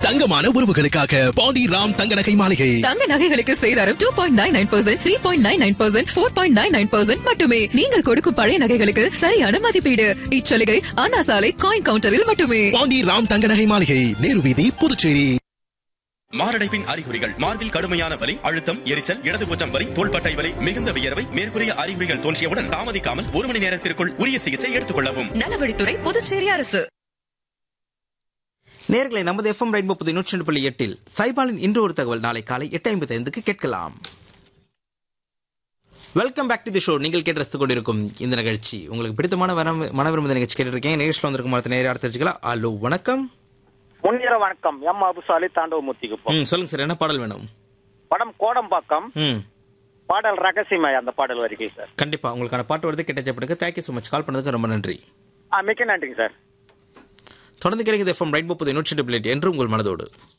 தங்கமான உறவுகளுக்காக பாண்டி ராம் தங்க நகை மாளிகை தங்க நகைகளுக்கு சேதாரம் two point nine nine percent three point nine nine percent four point nine nine percent மட்டுமே நீங்கள் கொடுக்கும் பழைய நகைகளுக்கு சரியான மதிப்பீடு இச்சலுகை அண்ணா சாலை காயின் கவுண்டரில் மட்டுமே பாண்டி ராம் தங்க நகை மாளிகை நேரு வீதி புதுச்சேரி மாரடைப்பின் அறிகுறிகள் மார்பில் கடுமையான வலி அழுத்தம் எரிச்சல் இடதுபூச்சம் வலி தோள்பட்டை வலி மிகுந்த வியர்வை மேற்கூறிய அறிகுறிகள் தோன்றியவுடன் தாமதிக்காமல் ஒரு மணி நேரத்திற்குள் உரிய சிகிச்சை எடுத்துக் கொள்ளவும் நலவழித்துறை புதுச்சேரி அரசு நேர்களை நமது எஃப்எம் ரெயின்போ புது நூற்றி ரெண்டு புள்ளி எட்டில் சைபாலின் இன்று ஒரு தகவல் நாளை காலை எட்டு ஐம்பத்தி ஐந்துக்கு கேட்கலாம் welcome back to the show நீங்கள் கேட்டு ரசித்துக் கொண்டிருக்கும் இந்த நிகழ்ச்சி உங்களுக்கு பிடித்தமான வனம் மனவிரும்ப நிகழ்ச்சி கேட்டிருக்கேன் நிகழ்ச்சியில் வந்திருக்கும் மரத்தை நேரம் அடுத்து தெரிஞ்சுக்கலாம் ஹலோ வணக்கம் முன்னிர வணக்கம் எம் அபுசாலி தாண்டவமூர்த்திக்கு போ ம் சொல்லுங்க சார் என்ன பாடல் வேணும் படம் கோடம்பாக்கம் ம் பாடல் ரகசியமாய் அந்த பாடல் வரைக்கும் சார் கண்டிப்பா உங்களுக்கான பாட்டு வருது கேட்ட ஜெப்படுங்க தேங்க்யூ ஸோ மச் கால் பண்ணதுக்கு ரொம்ப நன்றி ஆ மிக்க நன்றிங்க சார் தொடர்ந்து கிடைக்குது எஃப்எம் ரெயின்போ புது நூற்றி ரெண்டு புள்ளி எட்டு என்று உங்கள் மனதோடு